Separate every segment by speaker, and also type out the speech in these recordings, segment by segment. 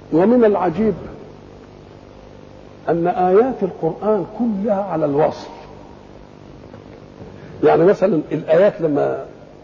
Speaker 1: ومن العجيب أن آيات القرآن كلها على الوصل يعني مثلا الآيات لما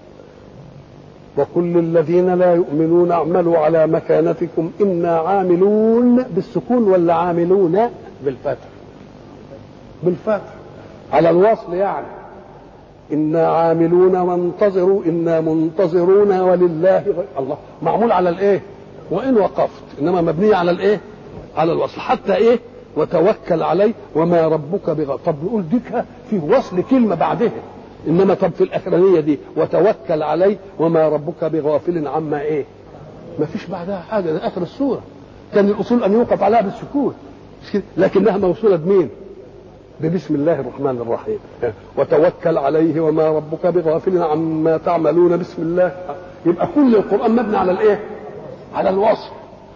Speaker 1: وكل الذين لا يؤمنون اعملوا على مكانتكم إنا عاملون بالسكون ولا عاملون بالفتح بالفتح على الوصل يعني إنا عاملون وانتظروا إنا منتظرون ولله غير الله معمول على الإيه وإن وقفت إنما مبنية على الإيه على الوصل حتى إيه وتوكل عليه وما ربك بغ طب نقول ديك فيه وصل كلمة بعدها انما طب في الاخرانيه دي وتوكل عليه وما ربك بغافل عما ايه ما فيش بعدها حاجه ده اخر السوره كان الاصول ان يوقف عليها بالسكون لكنها موصوله بمين ببسم الله الرحمن الرحيم وتوكل عليه وما ربك بغافل عما تعملون بسم الله يبقى كل القران مبني على الايه على الوصف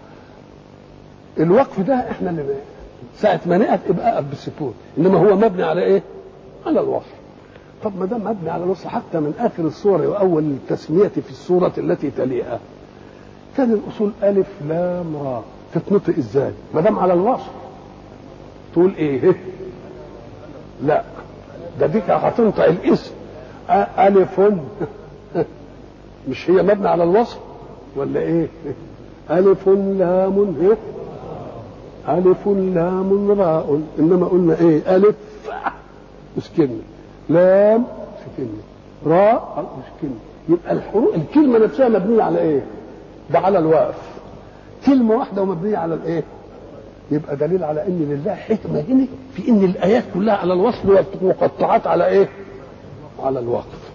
Speaker 1: الوقف ده احنا اللي ساعه ما نقف يبقى اقف بالسكون انما هو مبني على ايه على الوصف طب ما دام مبني على الوصف حتى من اخر السوره واول التسميه في السوره التي تليها كان الاصول الف لام را تتنطق ازاي؟ ما دام على الوصف تقول ايه؟ لا ده ديك هتنطق الاسم الف مش هي مبني على الوصف ولا ايه؟ الف لام هي الف لام راء انما قلنا ايه؟ الف مسكنه لام سكنة راء سكنة يبقى الحروف الكلمة نفسها مبنية على ايه؟ ده على الوقف كلمة واحدة ومبنية على الايه؟ يبقى دليل على ان لله حكمة هنا في ان الايات كلها على الوصل والمقطعات على ايه؟ على الوقف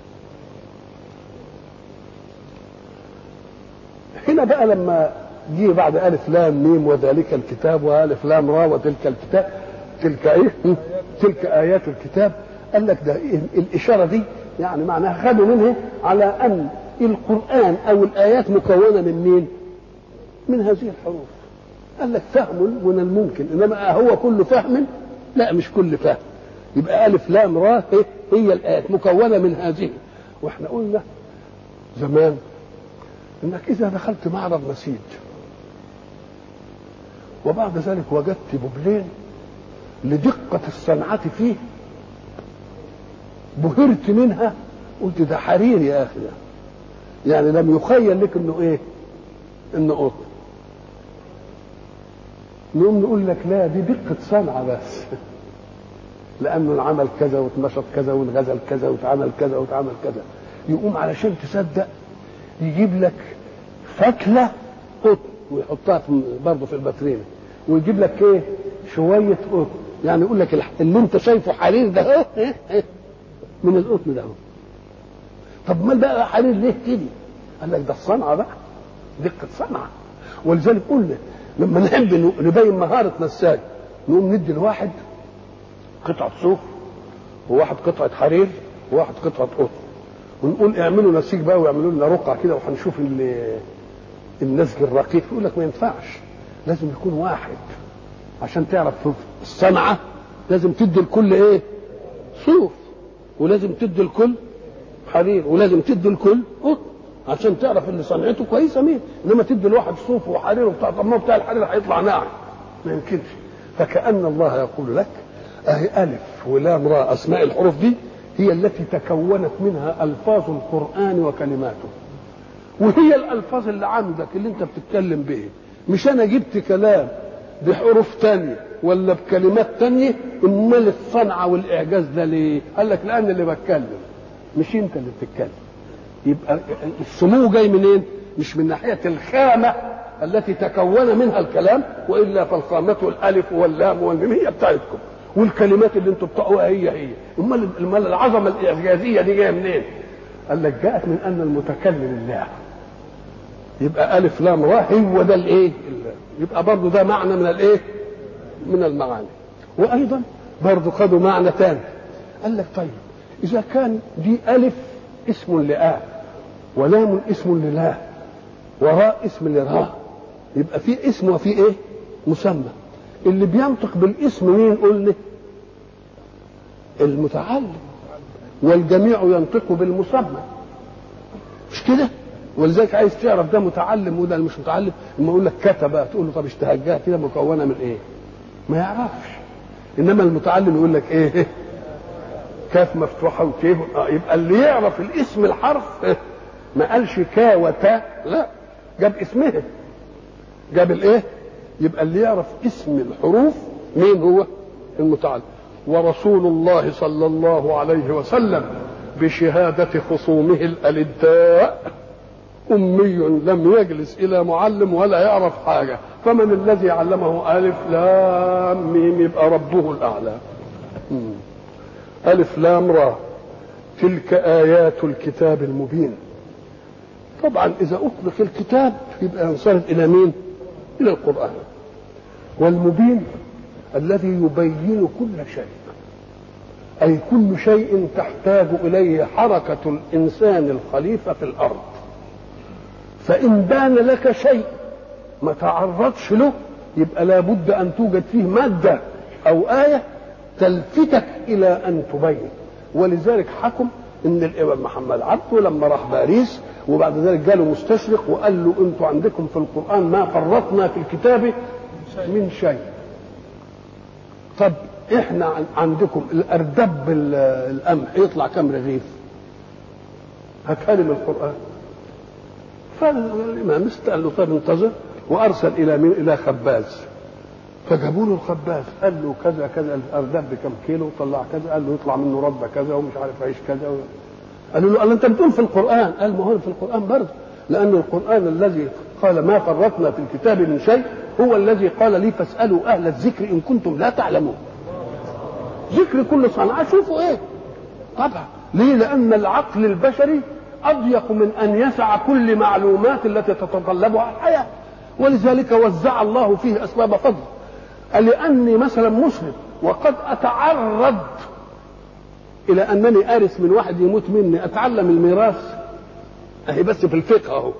Speaker 1: هنا بقى لما جه بعد الف لام ميم وذلك الكتاب والف لام را وتلك الكتاب تلك ايه؟ تلك ايات الكتاب قال لك ده الإشارة دي يعني معناها خدوا منها على أن القرآن أو الآيات مكونة من مين؟ من هذه الحروف قال لك فهم من الممكن إنما هو كل فهم لا مش كل فهم يبقى ألف لام را هي الآيات مكونة من هذه وإحنا قلنا زمان إنك إذا دخلت معرض نسيج وبعد ذلك وجدت ببلين لدقة الصنعة فيه بهرت منها قلت ده حرير يا اخي ده يعني لم يخيل لك انه ايه انه قطن نقوم نقول لك لا دي دقة صنعة بس لأنه انعمل كذا واتنشط كذا وانغزل كذا واتعمل كذا واتعمل كذا يقوم علشان تصدق يجيب لك فتلة قطن ويحطها برضه في الباترينا ويجيب لك ايه شوية قطن يعني يقول لك اللي انت شايفه حرير ده اهو من القطن ده طب ما بقى حرير ليه كده قال لك ده الصنعه بقى دقه صنعه ولذلك قلنا لما نحب نبين مهاره نساج نقوم ندي لواحد قطعه صوف وواحد قطعه حرير وواحد قطعه قطن ونقول اعملوا نسيج بقى ويعملوا لنا رقعه كده وهنشوف النسج الرقيق يقول لك ما ينفعش لازم يكون واحد عشان تعرف الصنعه لازم تدي الكل ايه صوف ولازم تدي الكل حرير ولازم تدي الكل قطن عشان تعرف ان صنعته كويسه مين انما تدي الواحد صوف وحرير وبتاع طب ما بتاع الحرير هيطلع ناعم ما يمكنش فكأن الله يقول لك أهي ألف ولام راء أسماء الحروف دي هي التي تكونت منها ألفاظ القرآن وكلماته وهي الألفاظ اللي عندك اللي أنت بتتكلم به مش أنا جبت كلام بحروف تانية ولا بكلمات تانية امال الصنعة والإعجاز ده ليه؟ قال لك لأن اللي بتكلم مش أنت اللي بتتكلم يبقى السمو جاي منين؟ مش من ناحية الخامة التي تكون منها الكلام والا فالخامة الالف واللام والميم هي بتاعتكم والكلمات اللي انتم بتقوها هي هي امال امال العظمه الاعجازيه دي جايه منين؟ قال لك جاءت من ان المتكلم الله يبقى الف لام را هو ده الايه؟ يبقى برضه ده معنى من الايه؟ من المعاني وايضا برضه خدوا معنى ثاني قال لك طيب اذا كان دي الف اسم لآ ولام اسم لله وراء اسم لراء يبقى في اسم وفي ايه مسمى اللي بينطق بالاسم مين قلنا المتعلم والجميع ينطق بالمسمى مش كده ولذلك عايز تعرف ده متعلم وده مش متعلم لما يقول لك كتب تقول له طب اشتهجها كده مكونه من ايه؟ ما يعرفش انما المتعلم يقول لك ايه؟ كاف مفتوحه وكيه اه يبقى اللي يعرف الاسم الحرف ما قالش كا وتا لا جاب اسمها جاب الايه؟ يبقى اللي يعرف اسم الحروف مين هو؟ المتعلم ورسول الله صلى الله عليه وسلم بشهادة خصومه الألداء أمي لم يجلس إلى معلم ولا يعرف حاجة فمن الذي علمه ألف لام ميم يبقى ربه الأعلى ألف لام را تلك آيات الكتاب المبين طبعا إذا أطلق الكتاب يبقى ينصرف إلى مين؟ إلى القرآن والمبين الذي يبين كل شيء أي كل شيء تحتاج إليه حركة الإنسان الخليفة في الأرض فإن بان لك شيء ما تعرضش له يبقى لابد أن توجد فيه مادة أو آية تلفتك إلى أن تبين ولذلك حكم ان الامام محمد عبده لما راح باريس وبعد ذلك جاله مستشرق وقال له انتوا عندكم في القران ما فرطنا في الكتاب من شيء طب احنا عندكم الاردب القمح يطلع كم رغيف هاتها لي من القران فالامام قال له طب انتظر وارسل الى مين الى خباز فجابوا له الخباز قال له كذا كذا الاردب بكم كيلو طلع كذا قال له يطلع منه رده كذا ومش عارف عيش كذا و... قالوا له قال انت بتقول في القران قال ما هو في القران برضه لان القران الذي قال ما فرطنا في الكتاب من شيء هو الذي قال لي فاسالوا اهل الذكر ان كنتم لا تعلمون ذكر كل صنعاء شوفوا ايه طبعا ليه لان العقل البشري اضيق من ان يسع كل معلومات التي تتطلبها الحياه ولذلك وزع الله فيه اسباب فضل لاني مثلا مسلم وقد اتعرض الى انني ارث من واحد يموت مني اتعلم الميراث اهي بس في الفقه اهو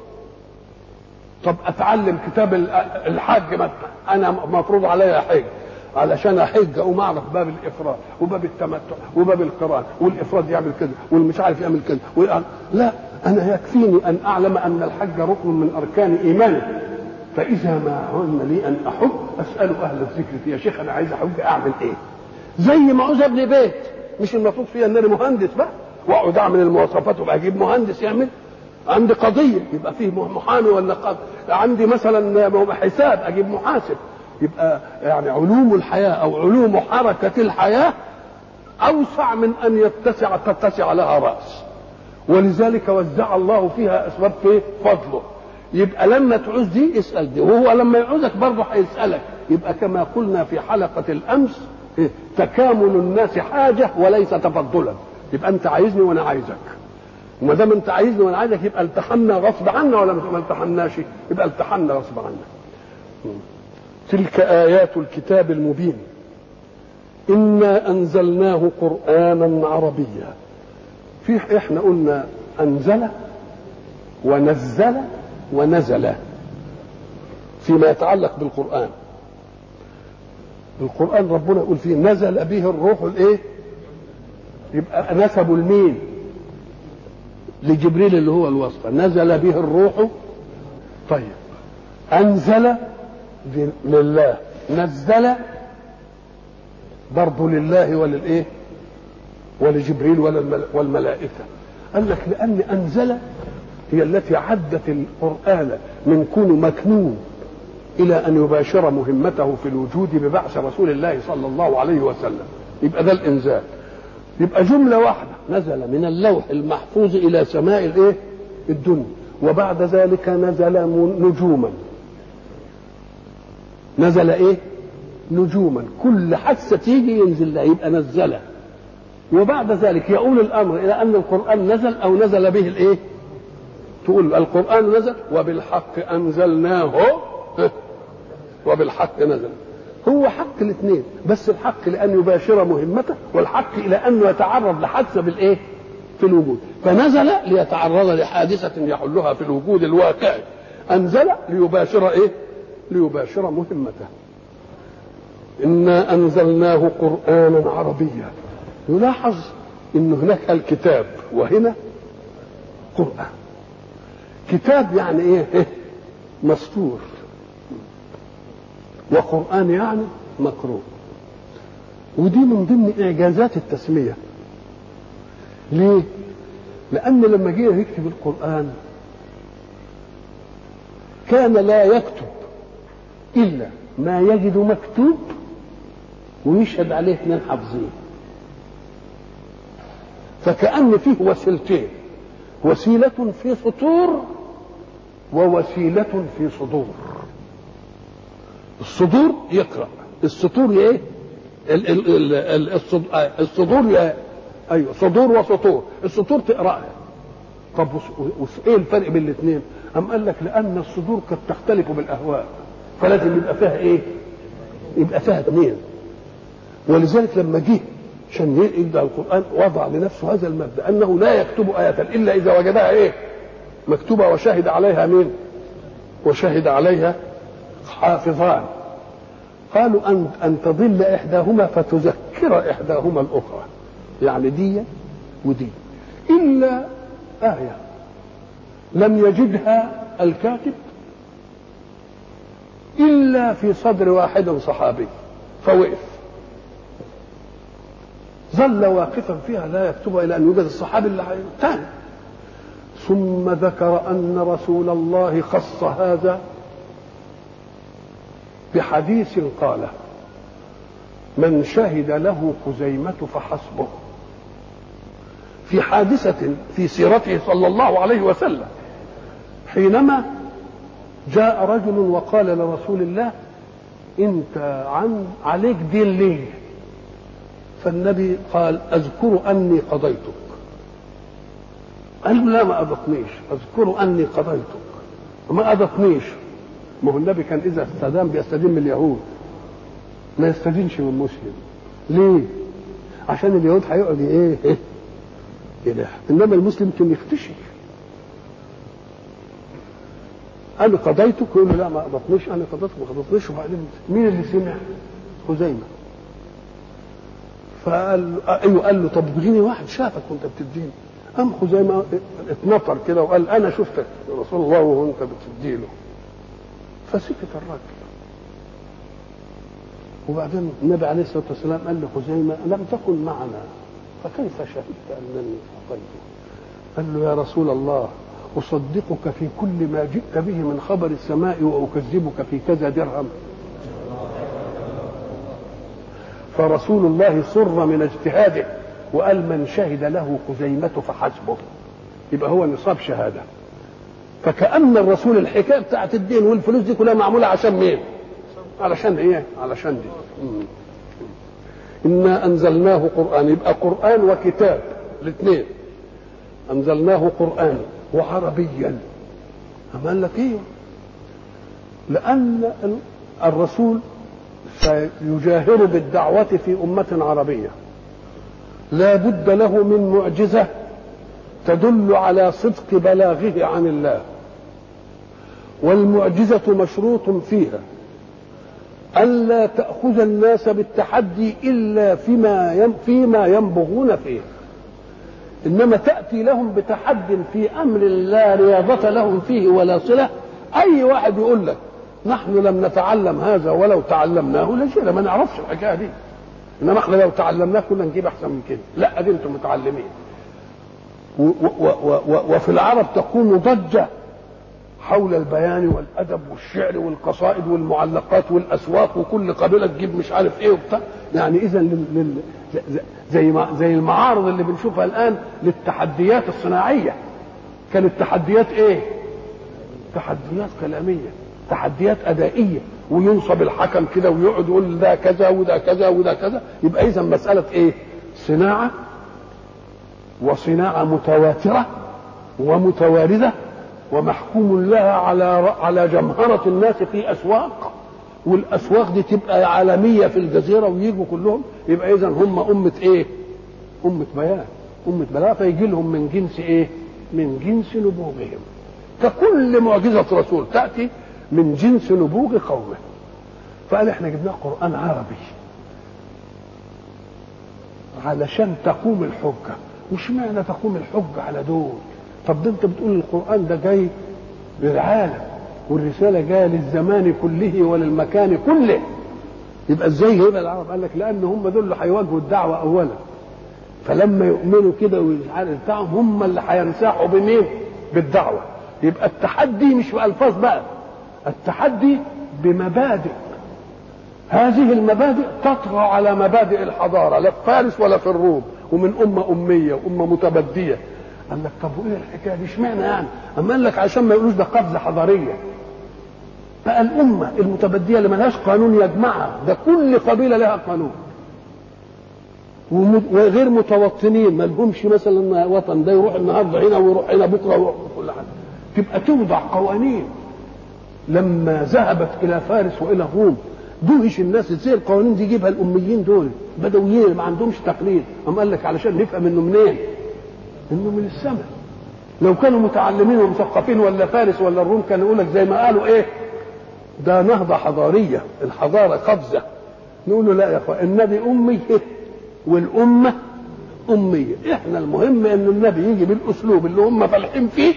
Speaker 1: طب اتعلم كتاب الحج مثلا انا مفروض عليا حج علشان احج اقوم اعرف باب الافراد وباب التمتع وباب القران والافراد يعمل كده والمش عارف يعمل كده ويعمل. لا انا يكفيني ان اعلم ان الحج ركن من اركان ايماني فاذا ما عن لي ان احج اسال اهل الذكر يا شيخ انا عايز احج اعمل ايه زي ما عاوز ابني بيت مش المفروض فيها ان انا مهندس بقى واقعد اعمل المواصفات وابقى اجيب مهندس يعمل عندي قضيه يبقى فيه محامي ولا قاضي عندي مثلا حساب اجيب محاسب يبقى يعني علوم الحياه او علوم حركه الحياه اوسع من ان يتسع تتسع لها راس ولذلك وزع الله فيها اسباب في فضله يبقى لما تعوز دي اسال دي وهو لما يعوزك برضه هيسالك يبقى كما قلنا في حلقه الامس تكامل الناس حاجه وليس تفضلا يبقى انت عايزني وانا عايزك وما دام انت عايزني وانا عايزك يبقى التحمنا غصب عنا ولا ما التحمناش يبقى التحمنا غصب عنا تلك ايات الكتاب المبين انا انزلناه قرانا عربيا في احنا قلنا انزل ونزل ونزل فيما يتعلق بالقران القران ربنا يقول فيه نزل به الروح الايه يبقى نسبوا لمين لجبريل اللي هو الواسطه نزل به الروح طيب انزل لله نزل برضه لله وللايه ولجبريل والملائكه قال لك لان انزل هي التي عدت القران من كون مكنون الى ان يباشر مهمته في الوجود ببعث رسول الله صلى الله عليه وسلم يبقى ده الانزال يبقى جمله واحده نزل من اللوح المحفوظ الى سماء الايه الدنيا وبعد ذلك نزل نجوما نزل ايه نجوما كل حادثه تيجي ينزل لها يبقى نزلها وبعد ذلك يؤول الامر الى ان القران نزل او نزل به الايه تقول القران نزل وبالحق انزلناه وبالحق نزل هو حق الاثنين بس الحق لان يباشر مهمته والحق الى انه يتعرض لحادثه بالايه في الوجود فنزل ليتعرض لحادثه يحلها في الوجود الواقعي انزل ليباشر ايه ليباشر مهمته انا انزلناه قرانا عربيا يلاحظ ان هناك الكتاب وهنا قران كتاب يعني ايه, إيه؟ مستور وقرآن يعني مقروء ودي من ضمن إعجازات التسمية ليه؟ لأن لما جه يكتب القرآن كان لا يكتب إلا ما يجد مكتوب ويشهد عليه اثنين حافظين فكأن فيه وسيلتين وسيلة في سطور ووسيلة في صدور الصدور يقرأ السطور ايه ال- ال- ال- ال- الصد- آه، الصدور يا- ايوه صدور وسطور السطور تقراها طب وس- وس- ايه الفرق بين الاثنين ام قال لك لان الصدور قد تختلف بالاهواء فلازم يبقى فيها ايه يبقى فيها اثنين ولذلك لما جه عشان يبدا القران وضع لنفسه هذا المبدا انه لا يكتب ايه الا اذا وجدها ايه مكتوبه وشهد عليها مين وشهد عليها حافظان قالوا ان ان تضل احداهما فتذكر احداهما الاخرى يعني دي ودي الا ايه لم يجدها الكاتب الا في صدر واحد صحابي فوقف ظل واقفا فيها لا يكتبها الى ان يوجد الصحابي اللي الثاني ثم ذكر ان رسول الله خص هذا بحديث قاله من شهد له خزيمة فحسبه في حادثة في سيرته صلى الله عليه وسلم حينما جاء رجل وقال لرسول الله انت عن عليك دين ليه فالنبي قال اذكر اني قضيتك قال له لا ما اضطنيش اذكر اني قضيتك ما اضطنيش ما هو النبي كان اذا استدان بيستدين من اليهود ما يستدينش من مسلم ليه عشان اليهود هيقعد ايه ايه يلح انما المسلم كان يختشي انا قضيتك يقول له لا ما قضتنيش انا قضيتك ما قضتنيش وبعدين مين اللي سمع خزيمه فقال ايوه قال له طب اديني واحد شافك وانت بتديني قام خزيمه اتنطر كده وقال انا شفتك يا رسول الله وانت بتديله فسكت الراجل وبعدين النبي عليه الصلاه والسلام قال لخزيمه لم تكن معنا فكيف شهدت انني اعطيته؟ قال له يا رسول الله اصدقك في كل ما جئت به من خبر السماء واكذبك في كذا درهم فرسول الله سر من اجتهاده وقال من شهد له خزيمة فحسبه يبقى هو نصاب شهادة فكأن الرسول الحكاية بتاعت الدين والفلوس دي كلها معمولة عشان مين علشان ايه علشان دي مم. إنا أنزلناه قرآن يبقى قرآن وكتاب الاثنين أنزلناه قرآن وعربيا أما قال لك إيه لأن الرسول سيجاهر بالدعوة في أمة عربية لا بد له من معجزة تدل على صدق بلاغه عن الله والمعجزة مشروط فيها ألا تأخذ الناس بالتحدي إلا فيما يم فيما ينبغون فيه إنما تأتي لهم بتحد في أمر لا رياضة لهم فيه ولا صلة أي واحد يقول لك نحن لم نتعلم هذا ولو تعلمناه لجينا ما نعرفش الحكايه دي انما احنا لو تعلمناه كنا نجيب احسن من كده لا دي انتم متعلمين و و و و وفي العرب تكون ضجه حول البيان والادب والشعر والقصائد والمعلقات والاسواق وكل قبيله تجيب مش عارف ايه وبتاع يعني اذا لل... لل... زي ما زي المعارض اللي بنشوفها الان للتحديات الصناعيه كانت تحديات ايه؟ تحديات كلاميه تحديات ادائيه وينصب الحكم كده ويقعد يقول ده كذا وده كذا وده كذا يبقى اذا مساله ايه؟ صناعه وصناعه متواتره ومتوارده ومحكوم لها على على جمهره الناس في اسواق والاسواق دي تبقى عالميه في الجزيره ويجوا كلهم يبقى اذا هم امه ايه؟ امه بيان امه بلاغه فيجي لهم من جنس ايه؟ من جنس نبوغهم ككل معجزه رسول تاتي من جنس نبوغ قومه فقال احنا جبناه قران عربي علشان تقوم الحجه وش معنى تقوم الحجه على دول طب ده انت بتقول القران ده جاي للعالم والرساله جايه للزمان كله وللمكان كله يبقى ازاي يبقى العرب قال لك لان هم دول اللي هيواجهوا الدعوه اولا فلما يؤمنوا كده والعرق بتاعهم هم اللي هينساحوا بمين؟ بالدعوه يبقى التحدي مش بألفاظ بقى التحدي بمبادئ هذه المبادئ تطغى على مبادئ الحضاره لا في فارس ولا في الروم ومن امه اميه وامه متبديه قال لك طب وايه الحكايه دي اشمعنى يعني؟ اما قال لك عشان ما يقولوش ده قفزه حضاريه بقى الامه المتبديه اللي ملهاش قانون يجمعها ده كل قبيله لها قانون وغير متوطنين ما لهمش مثلا وطن ده يروح النهارده هنا ويروح هنا بكره ويروح كل حاجه تبقى توضع قوانين لما ذهبت الى فارس والى الروم دهش الناس ازاي القوانين دي يجيبها الاميين دول بدويين ما عندهمش تقليد اما قال لك علشان نفهم انه منين؟ انه من السماء لو كانوا متعلمين ومثقفين ولا فارس ولا الروم كانوا يقول لك زي ما قالوا ايه؟ ده نهضه حضاريه الحضاره قفزه نقول له لا يا اخوان النبي امي والامه اميه احنا المهم ان النبي يجي بالاسلوب اللي هم فالحين فيه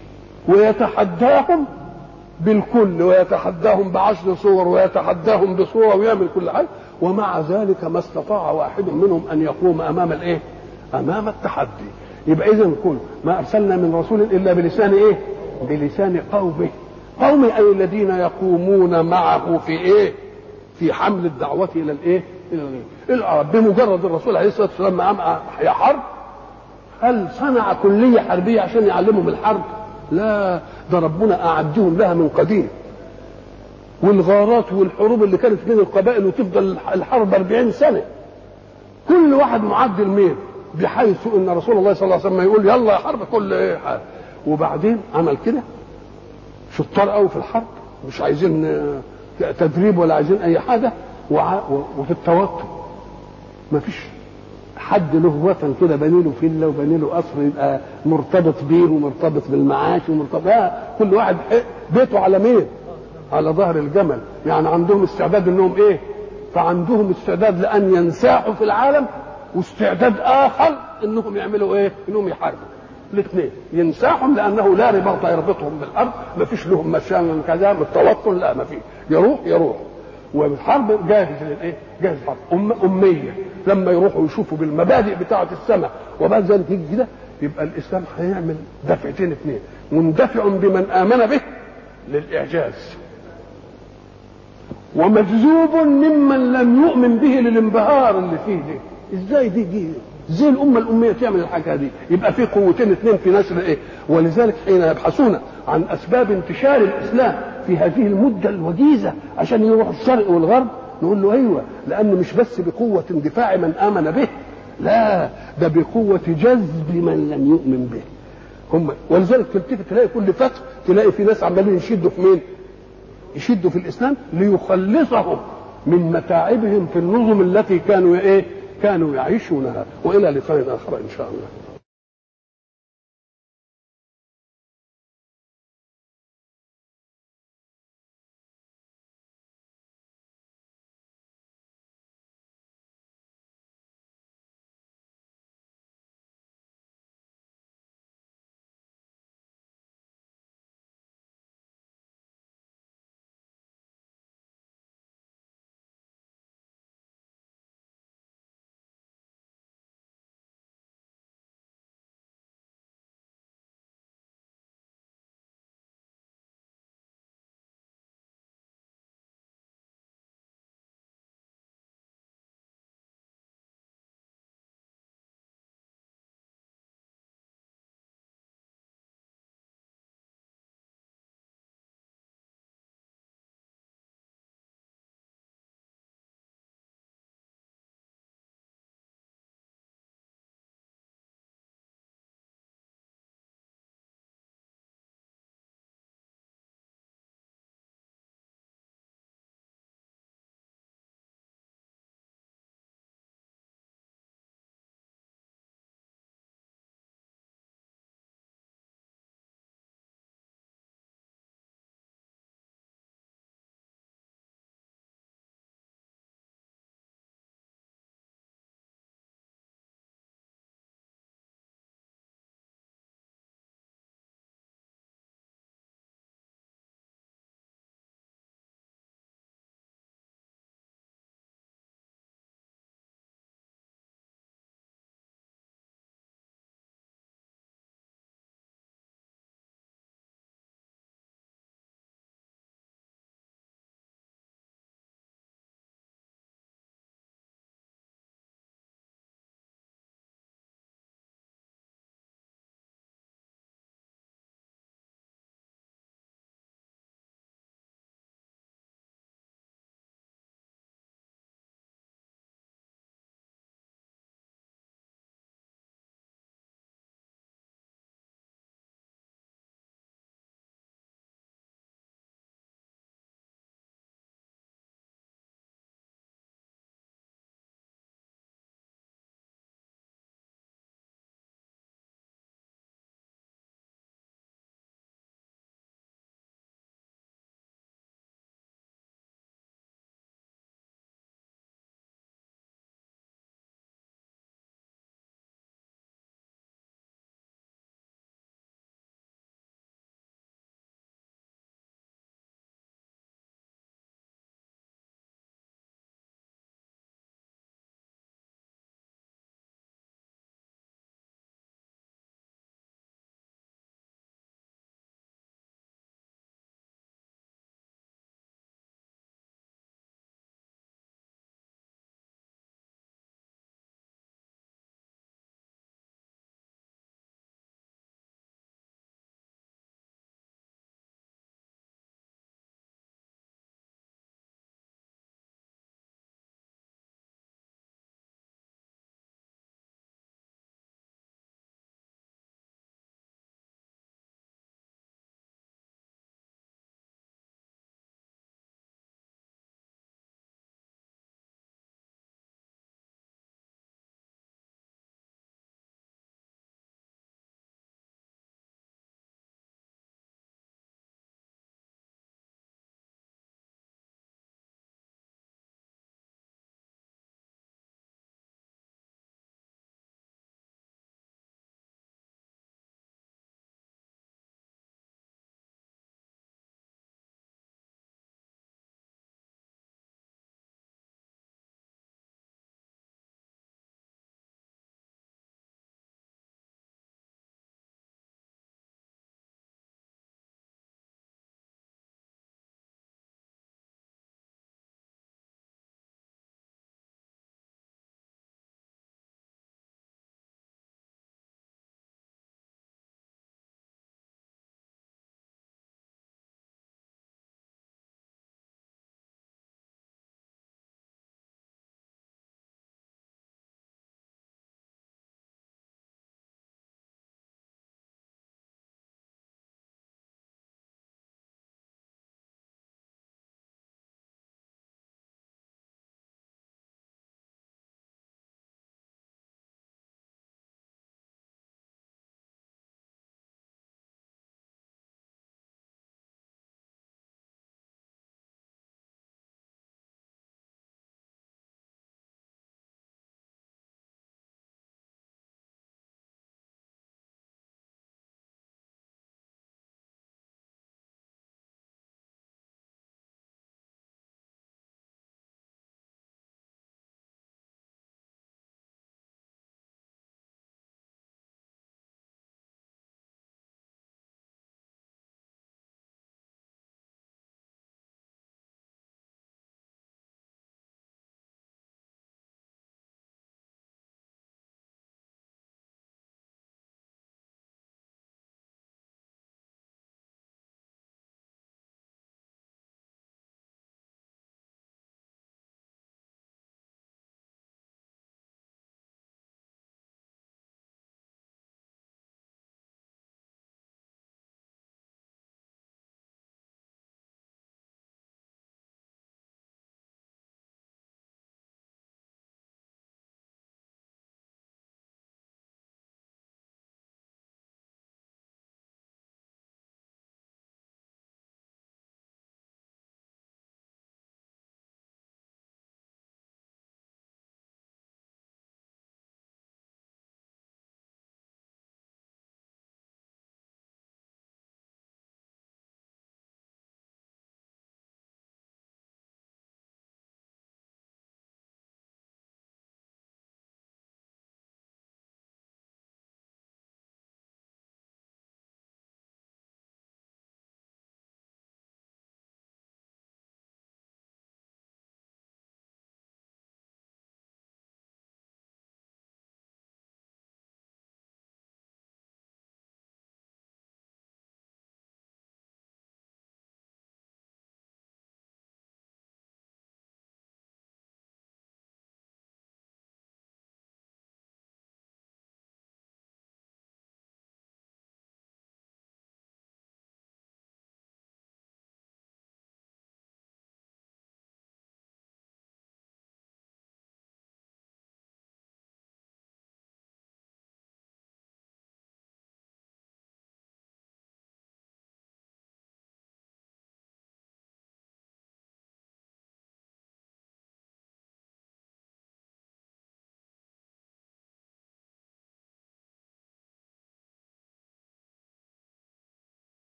Speaker 1: ويتحداهم بالكل ويتحداهم بعشر صور ويتحداهم بصوره ويعمل كل حاجه ومع ذلك ما استطاع واحد منهم ان يقوم امام الايه؟ امام التحدي يبقى اذا كل ما ارسلنا من رسول الا بلسان ايه؟ بلسان قومه قومه اي الذين يقومون معه في ايه؟ في حمل الدعوه الى الايه؟ الى الغير العرب بمجرد الرسول عليه الصلاه والسلام ما يا حرب هل صنع كليه حربيه عشان يعلمهم الحرب؟ لا ده ربنا أعدهم لها من قديم والغارات والحروب اللي كانت بين القبائل وتفضل الحرب 40 سنة كل واحد معد الميل بحيث ان رسول الله صلى الله عليه وسلم يقول يلا يا حرب كل ايه حرب. وبعدين عمل كده شطار قوي في الحرب مش عايزين تدريب ولا عايزين اي حاجه وفي التوتر ما فيش حد له وطن كده بني له فيلا وبني له قصر يبقى مرتبط بيه ومرتبط بالمعاش ومرتبط لا كل واحد بيته على مين؟ على ظهر الجمل يعني عندهم استعداد انهم ايه؟ فعندهم استعداد لان ينساحوا في العالم واستعداد اخر انهم يعملوا ايه؟ انهم يحاربوا الاثنين ينساحهم لانه لا رباط يربطهم بالارض ما فيش لهم مشان كذا التوطن لا ما فيش يروح يروح والحرب جاهز للايه؟ جاهز الحرب أم أمية لما يروحوا يشوفوا بالمبادئ بتاعة السماء وبعد ذلك يجي كده يبقى الإسلام هيعمل دفعتين اثنين مندفع بمن آمن به للإعجاز ومجذوب ممن لم يؤمن به للانبهار اللي فيه دي ازاي دي دي ازاي الامه الاميه تعمل الحاجه دي يبقى في قوتين اثنين في نشر ايه ولذلك حين يبحثون عن اسباب انتشار الاسلام في هذه المده الوجيزه عشان يروحوا الشرق والغرب نقول له ايوه لان مش بس بقوه اندفاع من امن به لا ده بقوه جذب من لم يؤمن به هم ولذلك تلتفت تلاقي كل فتح تلاقي في ناس عمالين يشدوا في مين؟ يشدوا في الاسلام ليخلصهم من متاعبهم في النظم التي كانوا ايه؟ كانوا يعيشونها والى لقاء اخر ان شاء الله.